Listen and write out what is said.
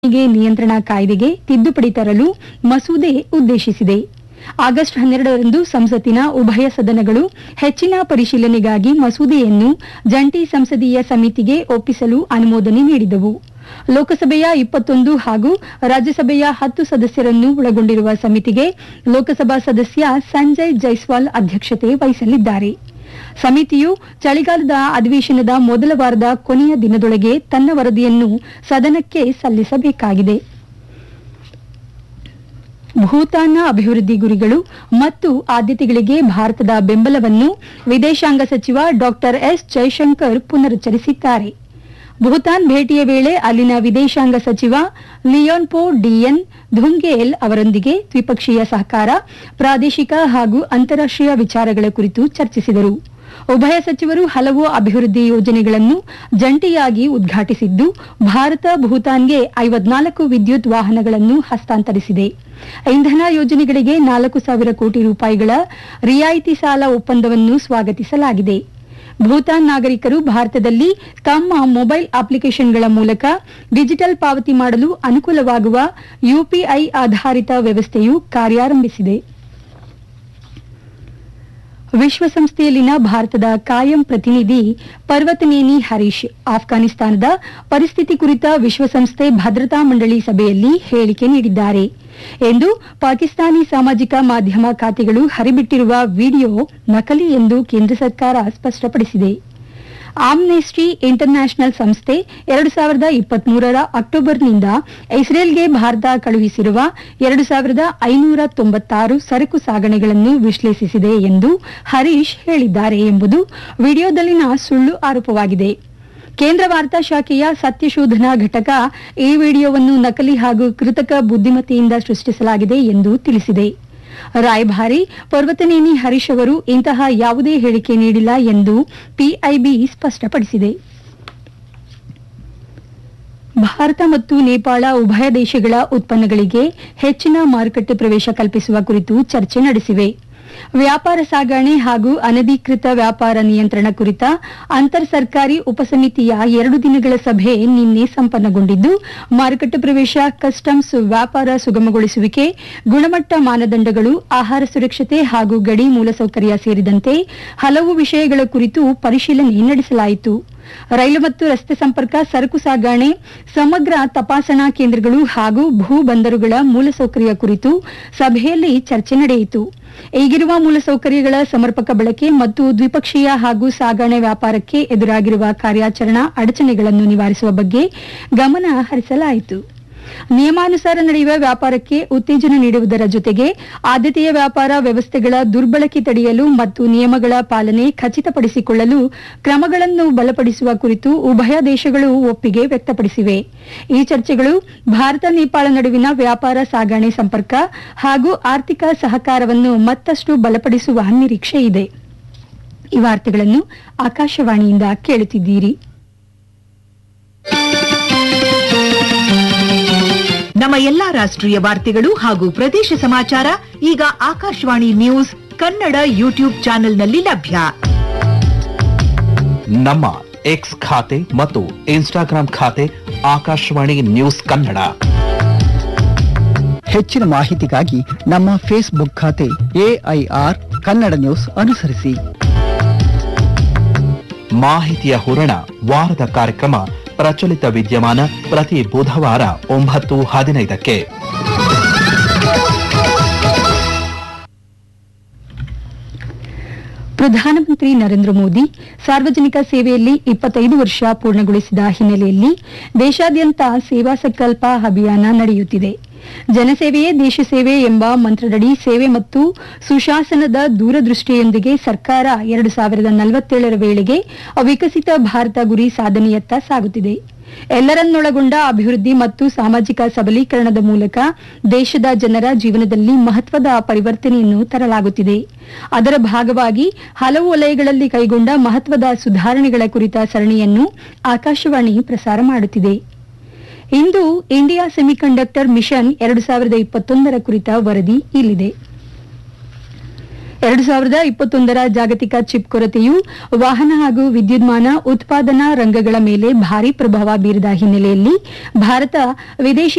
ಗೆ ನಿಯಂತ್ರಣ ಕಾಯ್ದೆಗೆ ತಿದ್ದುಪಡಿ ತರಲು ಮಸೂದೆ ಉದ್ದೇಶಿಸಿದೆ ಆಗಸ್ಟ್ ಹನ್ನೆರಡರಂದು ಸಂಸತ್ತಿನ ಉಭಯ ಸದನಗಳು ಹೆಚ್ಚಿನ ಪರಿಶೀಲನೆಗಾಗಿ ಮಸೂದೆಯನ್ನು ಜಂಟಿ ಸಂಸದೀಯ ಸಮಿತಿಗೆ ಒಪ್ಪಿಸಲು ಅನುಮೋದನೆ ನೀಡಿದವು ಲೋಕಸಭೆಯ ಇಪ್ಪತ್ತೊಂದು ಹಾಗೂ ರಾಜ್ಯಸಭೆಯ ಹತ್ತು ಸದಸ್ಯರನ್ನು ಒಳಗೊಂಡಿರುವ ಸಮಿತಿಗೆ ಲೋಕಸಭಾ ಸದಸ್ಯ ಸಂಜಯ್ ಜೈಸ್ವಾಲ್ ಅಧ್ಯಕ್ಷತೆ ವಹಿಸಲಿದ್ದಾರೆ ಸಮಿತಿಯು ಚಳಿಗಾಲದ ಅಧಿವೇಶನದ ಮೊದಲ ವಾರದ ಕೊನೆಯ ದಿನದೊಳಗೆ ತನ್ನ ವರದಿಯನ್ನು ಸದನಕ್ಕೆ ಸಲ್ಲಿಸಬೇಕಾಗಿದೆ ಭೂತಾನ್ನ ಅಭಿವೃದ್ಧಿ ಗುರಿಗಳು ಮತ್ತು ಆದ್ಯತೆಗಳಿಗೆ ಭಾರತದ ಬೆಂಬಲವನ್ನು ವಿದೇಶಾಂಗ ಸಚಿವ ಡಾಕ್ಟರ್ ಎಸ್ ಜೈಶಂಕರ್ ಪುನರುಚ್ಚರಿಸಿದ್ದಾರೆ ಭೂತಾನ್ ಭೇಟಿಯ ವೇಳೆ ಅಲ್ಲಿನ ವಿದೇಶಾಂಗ ಸಚಿವ ಲಿಯೋನ್ಪೋ ಡಿಎನ್ ಧುಂಗೇಲ್ ಅವರೊಂದಿಗೆ ದ್ವಿಪಕ್ಷೀಯ ಸಹಕಾರ ಪ್ರಾದೇಶಿಕ ಹಾಗೂ ಅಂತಾರಾಷ್ಟೀಯ ವಿಚಾರಗಳ ಕುರಿತು ಚರ್ಚಿಸಿದರು ಉಭಯ ಸಚಿವರು ಹಲವು ಅಭಿವೃದ್ಧಿ ಯೋಜನೆಗಳನ್ನು ಜಂಟಿಯಾಗಿ ಉದ್ಘಾಟಿಸಿದ್ದು ಭಾರತ ಭೂತಾನ್ಗೆ ಐವತ್ನಾಲ್ಕು ವಿದ್ಯುತ್ ವಾಹನಗಳನ್ನು ಹಸ್ತಾಂತರಿಸಿದೆ ಇಂಧನ ಯೋಜನೆಗಳಿಗೆ ನಾಲ್ಕು ಸಾವಿರ ಕೋಟಿ ರೂಪಾಯಿಗಳ ರಿಯಾಯಿತಿ ಸಾಲ ಒಪ್ಪಂದವನ್ನು ಸ್ವಾಗತಿಸಲಾಗಿದೆ ಭೂತಾನ್ ನಾಗರಿಕರು ಭಾರತದಲ್ಲಿ ತಮ್ಮ ಮೊಬೈಲ್ ಅಪ್ಲಿಕೇಶನ್ಗಳ ಮೂಲಕ ಡಿಜಿಟಲ್ ಪಾವತಿ ಮಾಡಲು ಅನುಕೂಲವಾಗುವ ಯುಪಿಐ ಆಧಾರಿತ ವ್ಯವಸ್ಥೆಯು ಕಾರ್ಯಾರಂಭಿಸಿದೆ ವಿಶ್ವಸಂಸ್ಥೆಯಲ್ಲಿನ ಭಾರತದ ಕಾಯಂ ಪ್ರತಿನಿಧಿ ಪರ್ವತನೇನಿ ಹರೀಶ್ ಆಫ್ಘಾನಿಸ್ತಾನದ ಪರಿಸ್ಥಿತಿ ಕುರಿತ ವಿಶ್ವಸಂಸ್ಥೆ ಭದ್ರತಾ ಮಂಡಳಿ ಸಭೆಯಲ್ಲಿ ಹೇಳಿಕೆ ನೀಡಿದ್ದಾರೆ ಎಂದು ಪಾಕಿಸ್ತಾನಿ ಸಾಮಾಜಿಕ ಮಾಧ್ಯಮ ಖಾತೆಗಳು ಹರಿಬಿಟ್ಟಿರುವ ವಿಡಿಯೋ ನಕಲಿ ಎಂದು ಕೇಂದ್ರ ಸರ್ಕಾರ ಸ್ಪಷ್ಟಪಡಿಸಿದೆ ಆಮ್ನೆಸ್ಟಿ ಇಂಟರ್ನ್ಯಾಷನಲ್ ಸಂಸ್ಥೆ ಎರಡು ಸಾವಿರದ ಇಪ್ಪತ್ಮೂರರ ಅಕ್ಟೋಬರ್ನಿಂದ ಇಸ್ರೇಲ್ಗೆ ಭಾರತ ಕಳುಹಿಸಿರುವ ಎರಡು ಸಾವಿರದ ಐನೂರ ತೊಂಬತ್ತಾರು ಸರಕು ಸಾಗಣೆಗಳನ್ನು ವಿಶ್ಲೇಷಿಸಿದೆ ಎಂದು ಹರೀಶ್ ಹೇಳಿದ್ದಾರೆ ಎಂಬುದು ವಿಡಿಯೋದಲ್ಲಿನ ಸುಳ್ಳು ಆರೋಪವಾಗಿದೆ ಕೇಂದ್ರ ವಾರ್ತಾ ಶಾಖೆಯ ಸತ್ಯಶೋಧನಾ ಘಟಕ ಈ ವಿಡಿಯೋವನ್ನು ನಕಲಿ ಹಾಗೂ ಕೃತಕ ಬುದ್ದಿಮತ್ತೆಯಿಂದ ಸೃಷ್ಟಿಸಲಾಗಿದೆ ಎಂದು ತಿಳಿಸಿದೆ ರಾಯಭಾರಿ ಪರ್ವತನೇನಿ ಹರೀಶ್ ಅವರು ಇಂತಹ ಯಾವುದೇ ಹೇಳಿಕೆ ನೀಡಿಲ್ಲ ಎಂದು ಪಿಐಬಿ ಸ್ಪಷ್ಟಪಡಿಸಿದೆ ಭಾರತ ಮತ್ತು ನೇಪಾಳ ಉಭಯ ದೇಶಗಳ ಉತ್ಪನ್ನಗಳಿಗೆ ಹೆಚ್ಚಿನ ಮಾರುಕಟ್ಟೆ ಪ್ರವೇಶ ಕಲ್ಪಿಸುವ ಕುರಿತು ಚರ್ಚೆ ನಡೆಸಿವೆ ವ್ಯಾಪಾರ ಸಾಗಣೆ ಹಾಗೂ ಅನಧಿಕೃತ ವ್ಯಾಪಾರ ನಿಯಂತ್ರಣ ಕುರಿತ ಅಂತರ್ ಸರ್ಕಾರಿ ಉಪಸಮಿತಿಯ ಎರಡು ದಿನಗಳ ಸಭೆ ನಿನ್ನೆ ಸಂಪನ್ನಗೊಂಡಿದ್ದು ಮಾರುಕಟ್ಟೆ ಪ್ರವೇಶ ಕಸ್ಟಮ್ಸ್ ವ್ಯಾಪಾರ ಸುಗಮಗೊಳಿಸುವಿಕೆ ಗುಣಮಟ್ಟ ಮಾನದಂಡಗಳು ಆಹಾರ ಸುರಕ್ಷತೆ ಹಾಗೂ ಗಡಿ ಮೂಲಸೌಕರ್ಯ ಸೇರಿದಂತೆ ಹಲವು ವಿಷಯಗಳ ಕುರಿತು ಪರಿಶೀಲನೆ ನಡೆಸಲಾಯಿತು ರೈಲು ಮತ್ತು ರಸ್ತೆ ಸಂಪರ್ಕ ಸರಕು ಸಾಗಣೆ ಸಮಗ್ರ ತಪಾಸಣಾ ಕೇಂದ್ರಗಳು ಹಾಗೂ ಭೂ ಬಂದರುಗಳ ಮೂಲಸೌಕರ್ಯ ಕುರಿತು ಸಭೆಯಲ್ಲಿ ಚರ್ಚೆ ನಡೆಯಿತು ಈಗಿರುವ ಮೂಲಸೌಕರ್ಯಗಳ ಸಮರ್ಪಕ ಬಳಕೆ ಮತ್ತು ದ್ವಿಪಕ್ಷೀಯ ಹಾಗೂ ಸಾಗಣೆ ವ್ಯಾಪಾರಕ್ಕೆ ಎದುರಾಗಿರುವ ಕಾರ್ಯಾಚರಣಾ ಅಡಚಣೆಗಳನ್ನು ನಿವಾರಿಸುವ ಬಗ್ಗೆ ಗಮನ ಹರಿಸಲಾಯಿತು ನಿಯಮಾನುಸಾರ ನಡೆಯುವ ವ್ಯಾಪಾರಕ್ಕೆ ಉತ್ತೇಜನ ನೀಡುವುದರ ಜೊತೆಗೆ ಆದ್ಯತೆಯ ವ್ಯಾಪಾರ ವ್ಯವಸ್ಥೆಗಳ ದುರ್ಬಳಕೆ ತಡೆಯಲು ಮತ್ತು ನಿಯಮಗಳ ಪಾಲನೆ ಖಚಿತಪಡಿಸಿಕೊಳ್ಳಲು ಕ್ರಮಗಳನ್ನು ಬಲಪಡಿಸುವ ಕುರಿತು ಉಭಯ ದೇಶಗಳು ಒಪ್ಪಿಗೆ ವ್ಯಕ್ತಪಡಿಸಿವೆ ಈ ಚರ್ಚೆಗಳು ಭಾರತ ನೇಪಾಳ ನಡುವಿನ ವ್ಯಾಪಾರ ಸಾಗಣೆ ಸಂಪರ್ಕ ಹಾಗೂ ಆರ್ಥಿಕ ಸಹಕಾರವನ್ನು ಮತ್ತಷ್ಟು ಬಲಪಡಿಸುವ ನಿರೀಕ್ಷೆ ಇದೆ ಈ ವಾರ್ತೆಗಳನ್ನು ಆಕಾಶವಾಣಿಯಿಂದ ಕೇಳುತ್ತಿದ್ದೀರಿ ನಮ್ಮ ಎಲ್ಲಾ ರಾಷ್ಟ್ರೀಯ ವಾರ್ತೆಗಳು ಹಾಗೂ ಪ್ರದೇಶ ಸಮಾಚಾರ ಈಗ ಆಕಾಶವಾಣಿ ನ್ಯೂಸ್ ಕನ್ನಡ ಯೂಟ್ಯೂಬ್ ಚಾನೆಲ್ನಲ್ಲಿ ಲಭ್ಯ ನಮ್ಮ ಎಕ್ಸ್ ಖಾತೆ ಮತ್ತು ಇನ್ಸ್ಟಾಗ್ರಾಂ ಖಾತೆ ಆಕಾಶವಾಣಿ ನ್ಯೂಸ್ ಕನ್ನಡ ಹೆಚ್ಚಿನ ಮಾಹಿತಿಗಾಗಿ ನಮ್ಮ ಫೇಸ್ಬುಕ್ ಖಾತೆ ಎಐಆರ್ ಕನ್ನಡ ನ್ಯೂಸ್ ಅನುಸರಿಸಿ ಮಾಹಿತಿಯ ಹೂರಣ ವಾರದ ಕಾರ್ಯಕ್ರಮ ಪ್ರಚಲಿತ ವಿದ್ಯಮಾನ ಪ್ರತಿ ಬುಧವಾರ ಒಂಬತ್ತು ಹದಿನೈದಕ್ಕೆ ಪ್ರಧಾನಮಂತ್ರಿ ನರೇಂದ್ರ ಮೋದಿ ಸಾರ್ವಜನಿಕ ಸೇವೆಯಲ್ಲಿ ಇಪ್ಪತ್ತೈದು ವರ್ಷ ಪೂರ್ಣಗೊಳಿಸಿದ ಹಿನ್ನೆಲೆಯಲ್ಲಿ ದೇಶಾದ್ಯಂತ ಸೇವಾ ಸಂಕಲ್ಪ ಅಭಿಯಾನ ನಡೆಯುತ್ತಿದೆ ಜನಸೇವೆಯೇ ದೇಶ ಸೇವೆ ಎಂಬ ಮಂತ್ರದಡಿ ಸೇವೆ ಮತ್ತು ಸುಶಾಸನದ ದೂರದೃಷ್ಟಿಯೊಂದಿಗೆ ಸರ್ಕಾರ ಎರಡು ಸಾವಿರದ ನಲವತ್ತೇಳರ ವೇಳೆಗೆ ವಿಕಸಿತ ಭಾರತ ಗುರಿ ಸಾಧನೆಯತ್ತ ಸಾಗುತ್ತಿದೆ ಎಲ್ಲರನ್ನೊಳಗೊಂಡ ಅಭಿವೃದ್ಧಿ ಮತ್ತು ಸಾಮಾಜಿಕ ಸಬಲೀಕರಣದ ಮೂಲಕ ದೇಶದ ಜನರ ಜೀವನದಲ್ಲಿ ಮಹತ್ವದ ಪರಿವರ್ತನೆಯನ್ನು ತರಲಾಗುತ್ತಿದೆ ಅದರ ಭಾಗವಾಗಿ ಹಲವು ವಲಯಗಳಲ್ಲಿ ಕೈಗೊಂಡ ಮಹತ್ವದ ಸುಧಾರಣೆಗಳ ಕುರಿತ ಸರಣಿಯನ್ನು ಆಕಾಶವಾಣಿ ಪ್ರಸಾರ ಮಾಡುತ್ತಿದೆ ಇಂದು ಇಂಡಿಯಾ ಸೆಮಿಕಂಡಕ್ಟರ್ ಮಿಷನ್ ಎರಡು ಸಾವಿರದ ಇಪ್ಪತ್ತೊಂದರ ಕುರಿತ ವರದಿ ಇಲ್ಲಿದೆ ಎರಡು ಸಾವಿರದ ಇಪ್ಪತ್ತೊಂದರ ಜಾಗತಿಕ ಚಿಪ್ ಕೊರತೆಯು ವಾಹನ ಹಾಗೂ ವಿದ್ಯುನ್ಮಾನ ಉತ್ಪಾದನಾ ರಂಗಗಳ ಮೇಲೆ ಭಾರಿ ಪ್ರಭಾವ ಬೀರಿದ ಹಿನ್ನೆಲೆಯಲ್ಲಿ ಭಾರತ ವಿದೇಶಿ